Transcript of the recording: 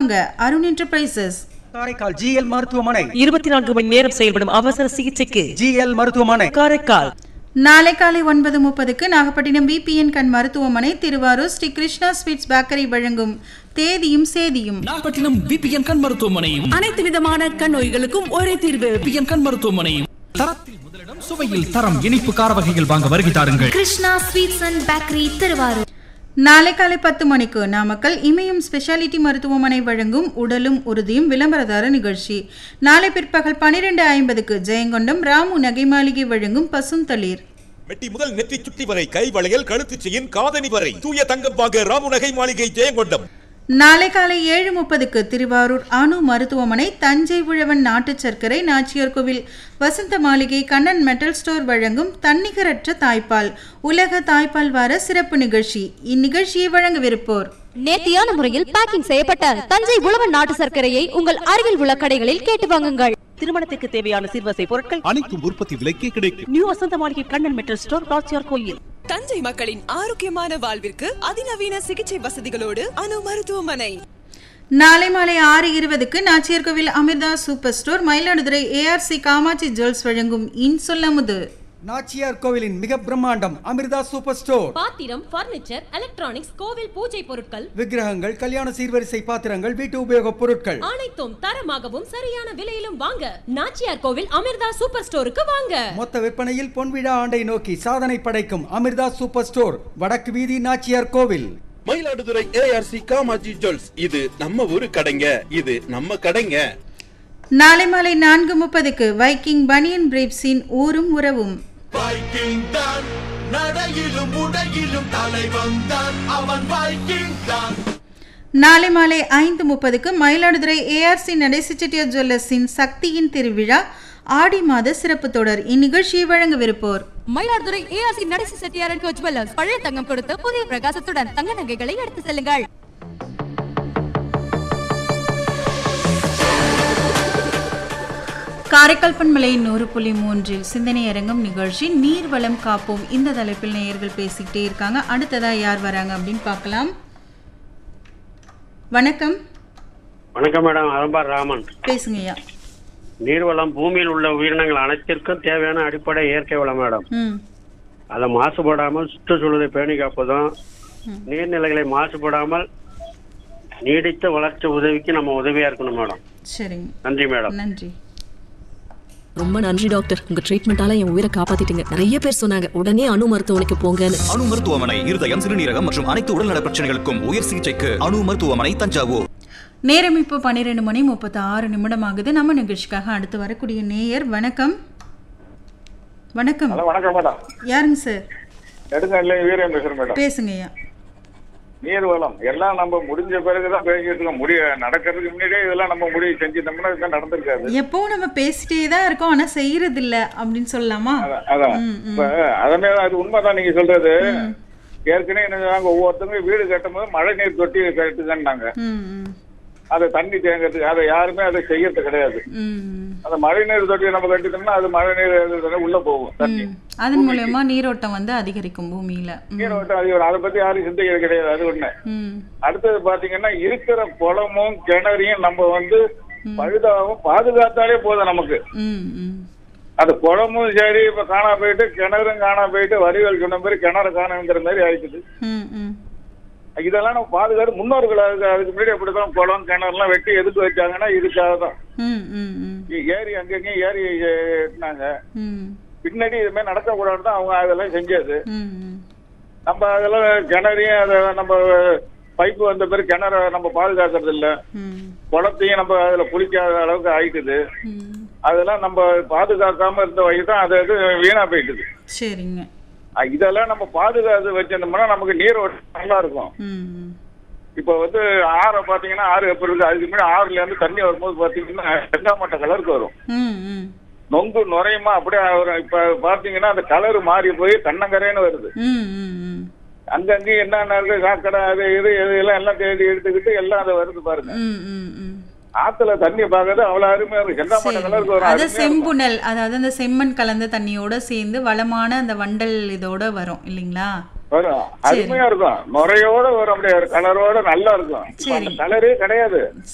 வாங்க Arun enterprises Karaikal GL மருத்துவமனை இருபத்தி நான்கு மணி நேரம் செயல்படும் அவசர சிகிச்சைக்கு ஜிஎல் மருத்துவமனை காரைக்கால் நாளை காலை ஒன்பது முப்பதுக்கு நாகப்பட்டினம் பிபிஎன் கண் மருத்துவமனை திருவாரூர் ஸ்ரீ கிருஷ்ணா ஸ்வீட்ஸ் பேக்கரி வழங்கும் தேதியும் சேதியும் நாகப்பட்டினம் பிபிஎன் கண் மருத்துவமனையும் அனைத்து விதமான கண் நோய்களுக்கும் ஒரே தீர்வு பிபிஎன் கண் மருத்துவமனையும் தரத்தில் முதலிடம் சுவையில் தரம் இனிப்பு கார வகைகள் வாங்க வருகை தாருங்கள் Krishna sweets and bakery Thiruvarur நாளை காலை பத்து மணிக்கு நாமக்கல் இமயம் ஸ்பெஷாலிட்டி மருத்துவமனை வழங்கும் உடலும் உறுதியும் விளம்பரதார நிகழ்ச்சி நாளை பிற்பகல் பனிரெண்டு ஐம்பதுக்கு ஜெயங்கொண்டம் ராமு நகை மாளிகை வழங்கும் பசுந்தளிர் மெட்டி முதல் நெற்றி சுட்டி வரை கை வளையல் கழுத்து செயின் காதணி வரை தூய தங்கம் வாங்க ராமுநகை மாளிகை ஜெயங்கொண்டம் நாளை காலை ஏழு முப்பதுக்கு திருவாரூர் அணு மருத்துவமனை தஞ்சை உழவன் நாட்டு சர்க்கரை நாச்சியார் கோவில் வசந்த மாளிகை கண்ணன் மெட்டல் ஸ்டோர் வழங்கும் தன்னிகரற்ற தாய்ப்பால் உலக தாய்ப்பால் வார சிறப்பு நிகழ்ச்சி இந்நிகழ்ச்சியை வழங்கவிருப்போர் நேர்த்தியான முறையில் பேக்கிங் செய்யப்பட்ட தஞ்சை உழவன் நாட்டு சர்க்கரையை உங்கள் அருகில் உள்ள கடைகளில் கேட்டு வாங்குங்கள் திருமணத்துக்கு தேவையான சிறுவசை பொருட்கள் அனைத்தும் உற்பத்தி விலைக்கே கிடைக்கும் நியூ வசந்த மாளிகை கண்ணன் மெட்டல் ஸ்டோர் ராச்சியார் கோயில் தஞ்சை மக்களின் ஆரோக்கியமான வாழ்விற்கு அதிநவீன சிகிச்சை வசதிகளோடு அணு மருத்துவமனை நாளை மாலை ஆறு இருபதுக்கு Nachiyar Koil Amirtha super store Mayiladuthurai ARC Kamatchi jewels வழங்கும் இன்சொல்லமுது நாச்சியார் கோவிலின் மிக பிரம்மாண்டம் அமிர்தா சூப்பர் ஸ்டோர் பாத்திரம் பர்னிச்சர் எலக்ட்ரானிக்ஸ் கோவில் பூஜை பொருட்கள் விக்கிரகங்கள் கல்யாண சீர்வரிசை பாத்திரங்கள் வீட்டு உபயோகப் பொருட்கள் அனைத்தும் தரமாகவும் சரியான விலையிலும் வாங்க நாச்சியார் கோவில் அமிர்தா சூப்பர் ஸ்டோருக்கு வாங்க மொத்த விற்பனையில் பொன்விழா ஆண்டை நோக்கி சாதனை படைக்கும் அமிர்தா சூப்பர் ஸ்டோர் வடக்கு வீதி நாச்சியார் கோவில் மயிலாடுதுறை ஏஆர்சி காமாஜி ஜுவல்ஸ் இது நம்ம ஊரு கடைங்க இது நம்ம கடைங்க நாளை மாலை நான்கு முப்பதுக்கு வைக்கிங் பனியன் பிரேப்ஸின் ஊரும் உறவும் வைக்கிங் தான் நடையிலும் உடையிலும் தலைவன் தான் அவன் வைக்கிங் தான் நாளை மாலை ஐந்து முப்பதுக்கு மயிலாடுதுறை ஏஆர்சி நடேசி செட்டியார் ஜுவல்லர்ஸின் சக்தியின் திருவிழா ஆடி மாத சிறப்பு தொடர் இந்நிகழ்ச்சியை வழங்கவிருப்போர் மயிலாடுதுறை ஏஆர்சி நடேசி செட்டியாரன் கோ ஜுவல்லர்ஸ் பழைய தங்கம் கொடுத்து புதிய பிரகாசத்துடன் தங்க நகைகளை எடுத்து செல்லுங்கள் காரைக்கால் பண்பலை நூறு புள்ளி மூன்றில் சிந்தனை அரங்கம் நிகழ்ச்சி நீர் வளம் காப்போம் இந்த தலைப்பில் நேயர்கள் பேசிக்கிட்டே இருக்காங்க அடுத்ததா யார் வராங்க அப்படின்னு பார்க்கலாம் வணக்கம் வணக்கம் மேடம் அரம்பார் ராமன் பேசுங்கய்யா நீர்வளம் பூமியில் உள்ள உயிரினங்கள் அனைத்திற்கும் தேவையான அடிப்படை இயற்கை வளம் மேடம் ம் அதை மாசுபடாமல் சுற்றுச்சூழலை பேணி காப்பதும் நீர்நிலைகளை மாசுபடாமல் நீடித்த வளர்ச்சி உதவிக்கு நம்ம உதவியா இருக்கணும் மேடம் சரிங்க நன்றி மேடம் நன்றி ரொம்ப நன்றி டாக்டர் உங்க ட்ரீட்மெண்டால என் உயிரை காப்பாத்திட்டீங்க நிறைய பேர் சொன்னாங்க உடனே அணு மருத்துவமனைக்கு போங்கன்னு அணு மருத்துவமனை இருதயம் சிறுநீரகம் மற்றும் அனைத்து உடல்நல பிரச்சனைகளுக்கும் உயர் சிகிச்சைக்கு அணு மருத்துவமனை தஞ்சாவூர் நேரம் இப்போ பன்னிரெண்டு மணி முப்பத்தி ஆறு நிமிடம் ஆகுது நம்ம நிகழ்ச்சிக்காக அடுத்து வரக்கூடிய நேயர் வணக்கம் வணக்கம் வணக்கம் மேடம் யாருங்க சார் நெடுங்கால வீரன் பேசுறேன் மேடம் பேசுங்கய்யா நீர் வளம் எல்லாம் நம்ம முடிஞ்ச பிறகுதான் பேசிட்டு இருக்கோம் முடிய நடக்கிறதுக்கு முன்னாடியே இதெல்லாம் நம்ம முடிவு செஞ்சிருந்தோம்னா இதுதான் நடந்திருக்காது எப்பவும் நம்ம பேசிட்டே தான் இருக்கோம் ஆனா செய்யறது இல்ல அப்படின்னு சொல்லலாமா அதான், அதான் ம், ம். இப்ப அதனால அது உண்மைதான் நீங்க சொல்றது ஏற்கனவே என்ன சொன்னாங்க, ஒவ்வொருத்தவங்க வீடு கட்டும் போது மழை நீர் தொட்டி கட்டுங்கன்னாங்க ம், ம், அதை தண்ணி தேங்கிறதுக்கு அதை யாருமே அதை செய்யறது கிடையாது ம், அந்த மழை நீர் தொட்டியை நம்ம கட்டிட்டோம்னா அது மழை நீர் அது உள்ள போகும் தண்ணி ம். அதன் மூலயமா நீரோட்டம் வந்து அதிகரிக்கும் பூமியில ம், நீரோட்டம் அதிகம் அதை பத்தி யாரும் சிந்திக்கிறது கிடையாது அது ஒண்ணு ம், அடுத்தது பாத்தீங்கன்னா இருக்கிற குளமும் கிணறையும் நம்ம வந்து பழுதாகவும் பாதுகாத்தாலே போதும் நமக்கு ம், ம். அது குளமும் சரி இப்ப காணா போயிட்டு கிணறும் காணா போயிட்டு வரிகள் சொன்ன மாதிரி கிணறு காணுங்கிற மாதிரி ஆயிடுச்சு ம், ம். இதெல்லாம் நம்ம பாதுகாத்து முன்னோர்கள் அதுக்கு அதுக்கு முன்னாடி அப்படிதான் குளம் கிணறுலாம் வெட்டி எதுக்கு வச்சாங்கன்னா இதுக்காக தான் ம், ம், ம். ஏரி அங்கங்கேயும் ஏரி எட்டினாங்க ம், பின்னாடி இது மாதிரி நடக்கக்கூடாது தான் அவங்க அதெல்லாம் செஞ்சது ம், ம். நம்ம அதெல்லாம் கிணறையும் அதை நம்ம பைப்பு வந்த பிறகு கிணற நம்ம பாதுகாக்கிறது இல்ல ம், குளத்தையும் நம்ம அதுல குளிக்காத அளவுக்கு ஆயிட்டுது ம். அதெல்லாம் நம்ம பாதுகாக்காம இருந்த வழி தான் அது அது வீணா போயிட்டுது சரிங்க அஹ் இதெல்லாம் நம்ம பாதுகாத்து வச்சிருந்தோம்னா நமக்கு நீர் ஓட்டம் நல்லா இருக்கும் ம், ம். இப்ப வந்து ஆறை பாத்தீங்கன்னா ஆறு எப்படி இருக்கு அதுக்கு முன்னாடி ஆறுல இருந்து தண்ணி வரும்போது பாத்தீங்கன்னா செங்காமட்ட கலருக்கு வரும் ம், ம். நொங்கு நுரையுமா அப்படியே வரும் இப்ப பாத்தீங்கன்னா அந்த கலர் மாறி போய் தன்னங்கரைன்னு வருது ம், ம், ம். அங்கங்கேயும் என்னென்ன இருக்கு சாக்கடை அது இது இது எல்லாம் எல்லாம் தேடி எடுத்துக்கிட்டு எல்லாம் அதை வருது பாருங்க ம், ம், ம். ஆத்துல தண்ணி பார்க்கறது அவ்வளவு அருமையா இருக்கு செங்காமட்ட கலருக்கு வரும் அது அருமையா இருக்கும். செம்புணல் அதாவது அந்த செம்மண் கலந்த தண்ணியோட சேர்ந்து வளமான அந்த வண்டல் இதோட வரும் இல்லைங்களா வரும் அருமையா இருக்கும் நுரையோட வரும் அப்படியே கலரோட நல்லா இருக்கும் இப்ப அந்த கலரே கிடையாது